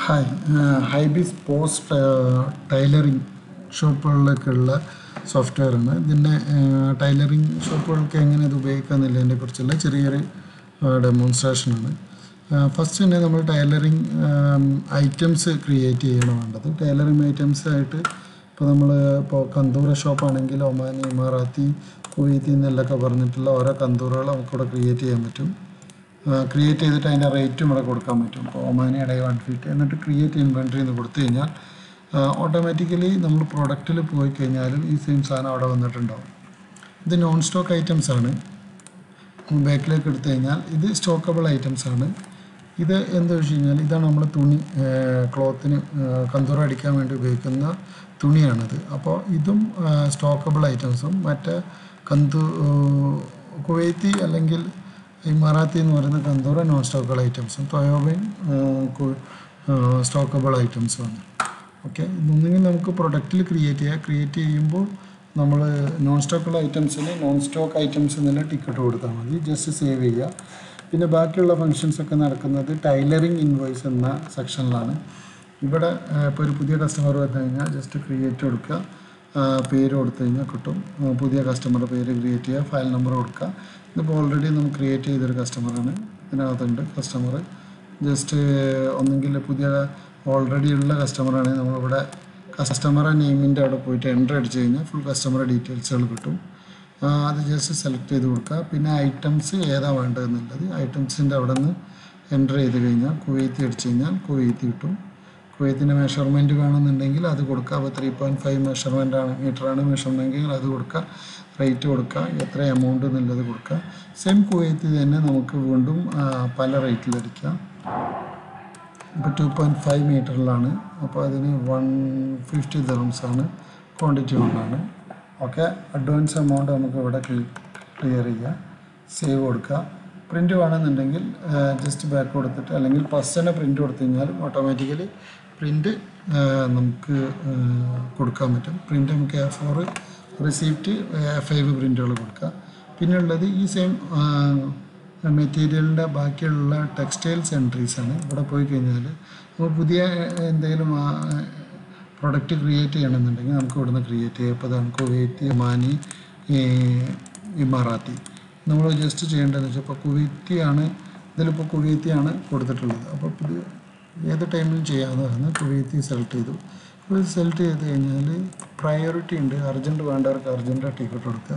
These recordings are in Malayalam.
ഹായ് ഹൈബിസ് പോസ്റ്റ് ടൈലറിംഗ് ഷോപ്പുകളിലേക്കുള്ള സോഫ്റ്റ്വെയറാണ് ഇതിൻ്റെ ടൈലറിംഗ് ഷോപ്പുകൾക്ക് എങ്ങനെ ഇത് ഉപയോഗിക്കാമെന്നുള്ളതിനെ കുറിച്ചുള്ള ചെറിയൊരു ഡെമോൺസ്ട്രേഷനാണ് ഫസ്റ്റ് തന്നെ നമ്മൾ ടൈലറിംഗ് ഐറ്റംസ് ക്രിയേറ്റ് ചെയ്യണം വേണ്ടത് ടൈലറിംഗ് ഐറ്റംസ് ആയിട്ട് ഇപ്പോൾ നമ്മൾ ഇപ്പോൾ കന്തൂറ ഷോപ്പാണെങ്കിൽ ഒമാനി ഇമാറാത്തി കുവൈത്തി എന്നെല്ലൊക്കെ പറഞ്ഞിട്ടുള്ള ഓരോ കന്തൂറുകൾ നമുക്കിവിടെ ക്രിയേറ്റ് ചെയ്യാൻ പറ്റും ക്രിയേറ്റ് ചെയ്തിട്ട് അതിൻ്റെ റേറ്റും ഇവിടെ കൊടുക്കാൻ പറ്റും ഇപ്പോൾ ഒമാനി ഇടയിൽ വൺ ഫീറ്റ് എന്നിട്ട് ക്രിയേറ്റ് ഇൻവെൻട്രി എന്ന് കൊടുത്തു കഴിഞ്ഞാൽ ഓട്ടോമാറ്റിക്കലി നമ്മൾ പ്രൊഡക്റ്റിൽ പോയി കഴിഞ്ഞാലും ഈ സെയിം സാധനം അവിടെ വന്നിട്ടുണ്ടാവും ഇത് നോൺ സ്റ്റോക്ക് ഐറ്റംസ് ആണ് ബാക്കിലേക്ക് എടുത്തു കഴിഞ്ഞാൽ ഇത് സ്റ്റോക്കബിൾ ഐറ്റംസ് ആണ് ഇത് എന്താ വെച്ച് കഴിഞ്ഞാൽ ഇതാണ് നമ്മൾ തുണി ക്ലോത്തിന് കന്തൂറ അടിക്കാൻ വേണ്ടി ഉപയോഗിക്കുന്ന തുണിയാണിത് അപ്പോൾ ഇതും സ്റ്റോക്കബിൾ ഐറ്റംസും മറ്റേ കന്തു കുവൈത്തി അല്ലെങ്കിൽ ഇമാറാത്തി എന്ന് പറയുന്ന കന്തൂറ നോൺ സ്റ്റോക്കബിൾ ഐറ്റംസും ടൊയോബിൻ സ്റ്റോക്കബിൾ ഐറ്റംസുമാണ് ഓക്കെ ഇതൊന്നെങ്കിൽ നമുക്ക് പ്രൊഡക്റ്റിൽ ക്രിയേറ്റ് ചെയ്യാം ക്രിയേറ്റ് ചെയ്യുമ്പോൾ നമ്മൾ നോൺ സ്റ്റോക്കുള്ള ഐറ്റംസിന് നോൺ സ്റ്റോക്ക് ഐറ്റംസ് എന്നുള്ള ടിക്കറ്റ് കൊടുത്താൽ മതി ജസ്റ്റ് സേവ് ചെയ്യുക പിന്നെ ബാക്കിയുള്ള ഫങ്ഷൻസ് ഒക്കെ നടക്കുന്നത് ടൈലറിംഗ് ഇൻവോയ്സ് എന്ന സെക്ഷനിലാണ് ഇവിടെ ഇപ്പോൾ ഒരു പുതിയ കസ്റ്റമർ വന്നു കഴിഞ്ഞാൽ ജസ്റ്റ് ക്രിയേറ്റ് കൊടുക്കുക പേര് കൊടുത്തു കഴിഞ്ഞാൽ കിട്ടും പുതിയ കസ്റ്റമറുടെ പേര് ക്രിയേറ്റ് ചെയ്യുക ഫയൽ നമ്പർ കൊടുക്കുക ഇതിപ്പോൾ ഓൾറെഡി നമ്മൾ ക്രിയേറ്റ് ചെയ്തൊരു കസ്റ്റമറാണ് ഇതിനകത്തുണ്ട് കസ്റ്റമർ ജസ്റ്റ് ഒന്നെങ്കിൽ പുതിയ ഓൾറെഡി ഉള്ള കസ്റ്റമറാണെങ്കിൽ നമ്മളിവിടെ കസ്റ്റമറെ നെയിമിൻ്റെ അവിടെ പോയിട്ട് എൻ്റർ അടിച്ച് കഴിഞ്ഞാൽ ഫുൾ കസ്റ്റമർ ഡീറ്റെയിൽസുകൾ കിട്ടും അത് ജസ്റ്റ് സെലക്ട് ചെയ്ത് കൊടുക്കുക പിന്നെ ഐറ്റംസ് ഏതാ വേണ്ടതെന്നുള്ളത് ഐറ്റംസിൻ്റെ അവിടെ നിന്ന് എൻ്റർ ചെയ്ത് കഴിഞ്ഞാൽ കുവൈത്തി അടിച്ച് കഴിഞ്ഞാൽ കുവൈത്തി കിട്ടും കുവൈത്തിൻ്റെ മെഷർമെൻറ്റ് വേണമെന്നുണ്ടെങ്കിൽ അത് കൊടുക്കുക അപ്പോൾ ത്രീ പോയിൻറ്റ് ഫൈവ് മെഷർമെൻ്റ് ആണ് മീറ്ററാണ് മെഷർമെൻറ്റെങ്കിൽ അത് കൊടുക്കുക റേറ്റ് കൊടുക്കുക എത്ര എമൗണ്ട് എന്നുള്ളത് കൊടുക്കുക സെയിം കുവൈത്തി തന്നെ നമുക്ക് വീണ്ടും പല റേറ്റിൽ അടിക്കാം ഇപ്പോൾ ടു പോയിൻറ്റ് ഫൈവ് മീറ്ററിലാണ് അപ്പോൾ അതിന് വൺ ഫിഫ്റ്റി ദറംസ് ആണ് ക്വാണ്ടിറ്റി കൊണ്ടാണ് ഓക്കെ അഡ്വാൻസ് എമൗണ്ട് നമുക്ക് ഇവിടെ ക്ലിയർ ചെയ്യുക സേവ് കൊടുക്കുക പ്രിൻ്റ് വേണമെന്നുണ്ടെങ്കിൽ ജസ്റ്റ് ബാക്ക് കൊടുത്തിട്ട് അല്ലെങ്കിൽ ഫസ്റ്റ് തന്നെ പ്രിൻ്റ് കൊടുത്തു കഴിഞ്ഞാലും ഓട്ടോമാറ്റിക്കലി പ്രിൻ്റ് നമുക്ക് കൊടുക്കാൻ പറ്റും പ്രിൻ്റ് നമുക്ക് A four receipt A five പ്രിൻ്റുകൾ കൊടുക്കുക പിന്നെ ഉള്ളത് ഈ സെയിം മെറ്റീരിയലിൻ്റെ ബാക്കിയുള്ള ടെക്സ്റ്റൈൽസ് എൻട്രീസ് ആണ് ഇവിടെ പോയി കഴിഞ്ഞാൽ നമ്മൾ പുതിയ എന്തെങ്കിലും പ്രൊഡക്റ്റ് ക്രിയേറ്റ് ചെയ്യണമെന്നുണ്ടെങ്കിൽ നമുക്ക് ഇവിടുന്ന് ക്രിയേറ്റ് ചെയ്യാം ഇപ്പോൾ അതാണ് കുവൈത്തി ഒമാനി ഇമാറാത്തി നമ്മൾ ജസ്റ്റ് ചെയ്യേണ്ടതെന്ന് വെച്ചാൽ ഇപ്പോൾ കുവൈത്തിയാണ് ഇതിലിപ്പോൾ കുവൈത്തിയാണ് കൊടുത്തിട്ടുള്ളത് അപ്പോൾ ഇത് ഏത് ടൈമിലും ചെയ്യാവുന്നതാണ് കുവൈത്തി സെലക്ട് ചെയ്തു കുവൈത്തി സെലക്ട് ചെയ്ത് കഴിഞ്ഞാൽ പ്രയോറിറ്റി ഉണ്ട് അർജൻറ്റ് വേണ്ടവർക്ക് അർജൻറ്റ് ടിക്കറ്റ് കൊടുക്കുക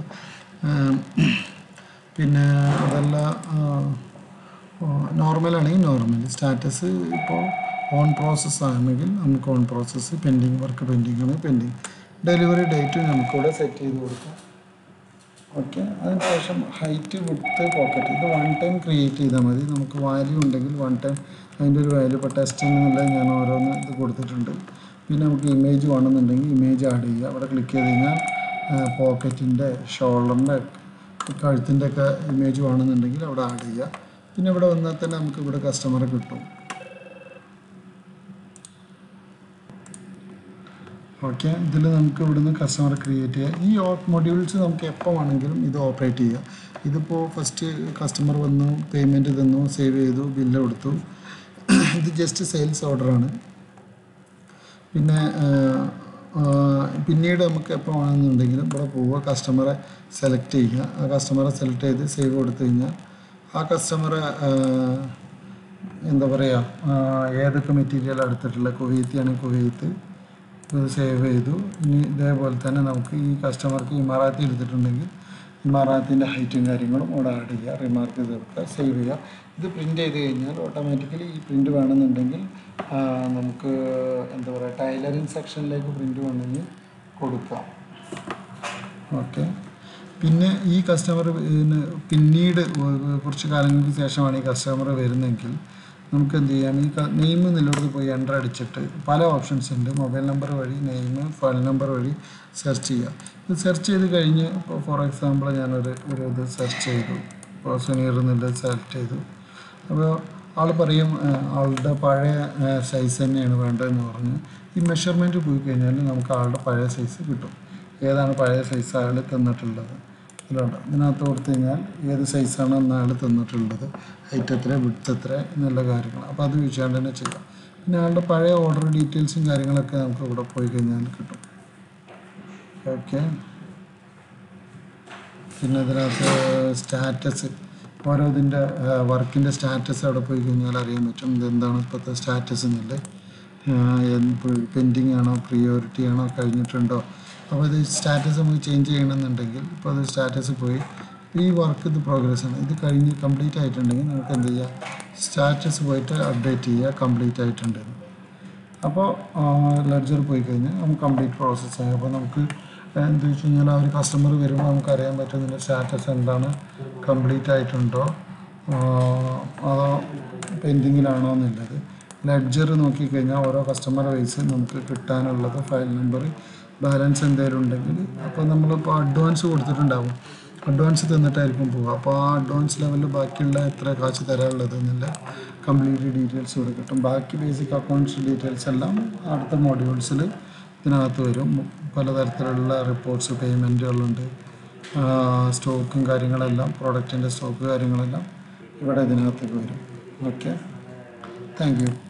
പിന്നെ അതല്ല നോർമലാണെങ്കിൽ നോർമൽ സ്റ്റാറ്റസ് ഇപ്പോൾ ഓൺ പ്രോസസ്സ് ആണെങ്കിൽ നമുക്ക് on process pending work pending ആണ് പെൻഡിങ് ഡെലിവറി ഡേറ്റ് നമുക്കിവിടെ സെറ്റ് ചെയ്ത് കൊടുക്കാം ഓക്കെ അതിനുശേഷം ഹൈറ്റ് വിട്ട് പോക്കറ്റ് ഇത് വൺ ടൈം ക്രിയേറ്റ് ചെയ്താൽ മതി നമുക്ക് വാല്യൂ ഉണ്ടെങ്കിൽ വൺ ടൈം അതിൻ്റെ ഒരു വാല്യൂ ഇപ്പോൾ ടെസ്റ്റ് എന്നുള്ളത് ഞാൻ ഓരോന്ന് ഇത് കൊടുത്തിട്ടുണ്ട് പിന്നെ നമുക്ക് ഇമേജ് വേണമെന്നുണ്ടെങ്കിൽ ഇമേജ് ആഡ് ചെയ്യുക അവിടെ ക്ലിക്ക് ചെയ്ത് കഴിഞ്ഞാൽ പോക്കറ്റിൻ്റെ ഷോൾഡറിൻ്റെ കഴുത്തിൻ്റെ ഒക്കെ ഇമേജ് വേണമെന്നുണ്ടെങ്കിൽ അവിടെ ആഡ് ചെയ്യുക പിന്നെ ഇവിടെ വന്നാൽ തന്നെ നമുക്ക് ഇവിടെ കസ്റ്റമറെ കിട്ടും ഓക്കെ ഇതിൽ നമുക്ക് ഇവിടുന്ന് കസ്റ്റമർ ക്രിയേറ്റ് ചെയ്യാം ഈ മൊഡ്യൂൾസ് നമുക്ക് എപ്പോൾ വേണമെങ്കിലും ഇത് ഓപ്പറേറ്റ് ചെയ്യാം ഇതിപ്പോൾ ഫസ്റ്റ് കസ്റ്റമർ വന്നു പേയ്മെൻറ്റ് തന്നു സേവ് ചെയ്തു ബില്ല് കൊടുത്തു ഇത് ജസ്റ്റ് സെയിൽസ് ഓർഡറാണ് പിന്നെ പിന്നീട് നമുക്ക് എപ്പോൾ വേണമെന്നുണ്ടെങ്കിലും ഇവിടെ പോവുക കസ്റ്റമറെ സെലക്ട് ചെയ്യുക ആ കസ്റ്റമറെ സെലക്ട് ചെയ്ത് സേവ് കൊടുത്തു കഴിഞ്ഞാൽ ആ കസ്റ്റമറെ എന്താ പറയുക ഏതൊക്കെ മെറ്റീരിയൽ എടുത്തിട്ടുള്ള കുവൈത്തിയാണെങ്കിൽ കുവൈത്ത് ഇത് സേവ് ചെയ്തു ഇനി ഇതേപോലെ തന്നെ നമുക്ക് ഈ കസ്റ്റമർക്ക് ഇമാറാത്തി എടുത്തിട്ടുണ്ടെങ്കിൽ ഇമാറാത്തിൻ്റെ ഹൈറ്റും കാര്യങ്ങളും ഇവിടെ ആഡ് ചെയ്യുക റിമാർക്ക് ചെയ്ത് കൊടുക്കുക സേവ് ചെയ്യുക ഇത് പ്രിൻ്റ് ചെയ്ത് കഴിഞ്ഞാൽ ഓട്ടോമാറ്റിക്കലി ഈ പ്രിൻ്റ് വേണമെന്നുണ്ടെങ്കിൽ നമുക്ക് എന്താ പറയുക ടൈലറിങ് സെക്ഷനിലേക്ക് പ്രിൻ്റ് വേണമെങ്കിൽ കൊടുക്കാം ഓക്കെ പിന്നെ ഈ കസ്റ്റമർ പിന്നീട് കുറച്ച് കാലങ്ങൾക്ക് ശേഷമാണ് ഈ കസ്റ്റമർ വരുന്നതെങ്കിൽ നമുക്ക് എന്ത് ചെയ്യാം ഈ നെയിം എന്നുള്ളിടത്ത് പോയി എൻ്റർ അടിച്ചിട്ട് പല ഓപ്ഷൻസ് ഉണ്ട് മൊബൈൽ നമ്പർ വഴി നെയിം ഫയൽ നമ്പർ വഴി സെർച്ച് ചെയ്യുക ഇത് സെർച്ച് ചെയ്ത് കഴിഞ്ഞ് ഇപ്പോൾ ഫോർ എക്സാമ്പിൾ ഞാനൊരു ഒരു ഇത് സെർച്ച് ചെയ്തു ഇപ്പോൾ സുനീർ എന്നുള്ളത് സെലക്ട് ചെയ്തു അപ്പോൾ ആൾ പറയും ആളുടെ പഴയ സൈസ് തന്നെയാണ് വേണ്ടതെന്ന് പറഞ്ഞ് ഈ മെഷർമെൻറ്റ് പോയി കഴിഞ്ഞാൽ നമുക്ക് ആളുടെ പഴയ സൈസ് കിട്ടും ഏതാണ് പഴയ സൈസ് അയാൾ തന്നിട്ടുള്ളത് ഇതിലുണ്ട് ഇതിനകത്ത് കൊടുത്തു കഴിഞ്ഞാൽ ഏത് സൈസാണ് അയാൾ തന്നിട്ടുള്ളത് ഹൈറ്റ് എത്ര വിഡ്ത്ത് എത്ര എന്നുള്ള കാര്യങ്ങൾ അപ്പോൾ അത് വെച്ചുകൊണ്ട് തന്നെ ചെയ്യാം പിന്നെ അയാളുടെ പഴയ ഓർഡർ ഡീറ്റെയിൽസും കാര്യങ്ങളൊക്കെ നമുക്ക് ഇവിടെ പോയി കഴിഞ്ഞാൽ കിട്ടും ഓക്കെ പിന്നെ ഇതിനകത്ത് സ്റ്റാറ്റസ് ഓരോ ഇതിൻ്റെ വർക്കിൻ്റെ സ്റ്റാറ്റസ് അവിടെ പോയി കഴിഞ്ഞാൽ അറിയാൻ പറ്റും ഇതെന്താണ് ഇപ്പോഴത്തെ സ്റ്റാറ്റസ് എന്നുള്ളത് പെൻഡിങ് ആണോ പ്രിയോറിറ്റി ആണോ കഴിഞ്ഞിട്ടുണ്ടോ അപ്പോൾ ഇത് സ്റ്റാറ്റസ് നമുക്ക് ചേഞ്ച് ചെയ്യണമെന്നുണ്ടെങ്കിൽ ഇപ്പോൾ അത് സ്റ്റാറ്റസ് പോയി ഈ വർക്ക് ഇത് പ്രോഗ്രസ് ആണ് ഇത് കഴിഞ്ഞ് കംപ്ലീറ്റ് ആയിട്ടുണ്ടെങ്കിൽ നമുക്ക് എന്ത് ചെയ്യാം സ്റ്റാറ്റസ് പോയിട്ട് അപ്ഡേറ്റ് ചെയ്യുക കംപ്ലീറ്റ് ആയിട്ടുണ്ട് എന്ന്. അപ്പോൾ ലെഡ്ജർ പോയി കഴിഞ്ഞാൽ നമുക്ക് കംപ്ലീറ്റ് പ്രോസസ്സ് ആയി അപ്പോൾ നമുക്ക് എന്താ വെച്ച് കഴിഞ്ഞാൽ ആ ഒരു കസ്റ്റമർ വരുമ്പോൾ നമുക്ക് അറിയാൻ പറ്റും ഇതിൻ്റെ സ്റ്റാറ്റസ് എന്താണ് കംപ്ലീറ്റ് ആയിട്ടുണ്ടോ ആ, അതോ പെൻഡിങ്ങിലാണോ എന്നുള്ളത് ലെഡ്ജർ നോക്കിക്കഴിഞ്ഞാൽ ഓരോ കസ്റ്റമർ വൈസ് നമുക്ക് കിട്ടാനുള്ളത് ഫയൽ നമ്പർ ബാലൻസ് എന്തെങ്കിലും ഉണ്ടെങ്കിൽ അപ്പോൾ നമ്മളിപ്പോൾ അഡ്വാൻസ് കൊടുത്തിട്ടുണ്ടാവും അഡ്വാൻസ് തന്നിട്ടായിരിക്കും പോവുക അപ്പോൾ ആ അഡ്വാൻസ് ലെവലിൽ ബാക്കിയുള്ള എത്ര കാശ് തരാനുള്ളത് എന്നുള്ള കംപ്ലീറ്റ് ഡീറ്റെയിൽസ് ഇവിടെ കിട്ടും ബാക്കി ബേസിക് അക്കൗണ്ട്സ് ഡീറ്റെയിൽസ് എല്ലാം അടുത്ത മോഡ്യൂൾസിൽ ഇതിനകത്ത് വരും പലതരത്തിലുള്ള റിപ്പോർട്ട്സ് പേയ്മെൻറ്റുകളുണ്ട് സ്റ്റോക്കും കാര്യങ്ങളെല്ലാം പ്രോഡക്റ്റിൻ്റെ സ്റ്റോക്ക് കാര്യങ്ങളെല്ലാം ഇവിടെ ഇതിനകത്തേക്ക് വരും ഓക്കെ താങ്ക് യു